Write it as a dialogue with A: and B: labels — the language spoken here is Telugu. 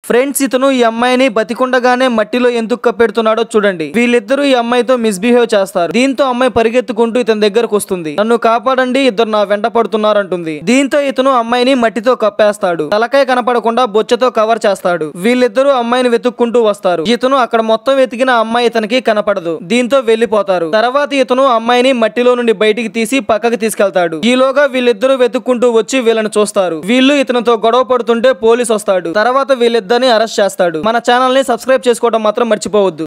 A: ఫ్రెండ్స్ ఇతను ఈ అమ్మాయిని బతికుండగానే మట్టిలో ఎందుకు కప్పెడుతున్నాడో చూడండి వీళ్ళిద్దరూ ఈ అమ్మాయితో మిస్బిహేవ్ చేస్తారు దీంతో అమ్మాయి పరిగెత్తుకుంటూ ఇతని దగ్గరకు వస్తుంది నన్ను కాపాడండి ఇద్దరు నా వెంట పడుతున్నారు అంటుంది దీంతో ఇతను అమ్మాయిని మట్టితో కప్పేస్తాడు తలకాయ కనపడకుండా బొచ్చతో కవర్ చేస్తాడు వీళ్ళిద్దరూ అమ్మాయిని వెతుక్కుంటూ వస్తారు ఇతను అక్కడ మొత్తం వెతికిన అమ్మాయి ఇతనికి కనపడదు దీంతో వెళ్లిపోతారు తర్వాత ఇతను అమ్మాయిని మట్టిలో నుండి బయటికి తీసి పక్కకి తీసుకెళ్తాడు ఈలోగా వీళ్ళిద్దరూ వెతుక్కుంటూ వచ్చి వీళ్ళని చూస్తారు వీళ్ళు ఇతనితో గొడవ పడుతుంటే పోలీస్ వస్తాడు తర్వాత వీళ్ళిద్దరిని అరెస్ట్ చేస్తాడు మన ఛానల్ ని సబ్స్క్రైబ్ చేసుకోవడం మాత్రం మర్చిపోవద్దు